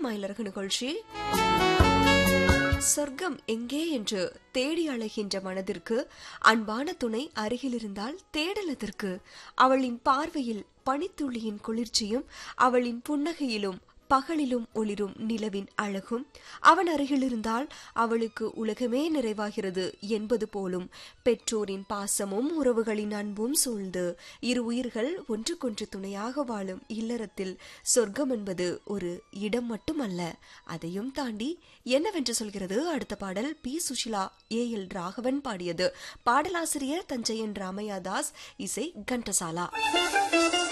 மயிலரகு நிகழ்ச்சி சொர்க்கம் எங்கே என்று தேடி அழைகின்ற மனதிற்கு அன்பான துணை அருகில் இருந்தால் தேடலதற்கு அவளின் பார்வையில் பனித்துளியின் குளிர்ச்சியும் அவளின் புன்னகையிலும் பகலிலும் ஒளிரும் நிலவின் அழகும் அவன் அருகில் இருந்தால் அவளுக்கு உலகமே நிறைவாகிறது என்பது போலும் பெற்றோரின் பாசமும் உறவுகளின் அன்பும் சூழ்ந்து இரு உயிர்கள் ஒன்றுக்கொன்று துணையாக வாழும் இல்லறத்தில் சொர்க்கம் என்பது ஒரு இடம் மட்டுமல்ல அதையும் தாண்டி என்னவென்று சொல்கிறது அடுத்த பாடல் P Susheela A L Raghavan பாடியது பாடலாசிரியர் தஞ்சையன் ராமையா தாஸ் இசை கண்டசாலா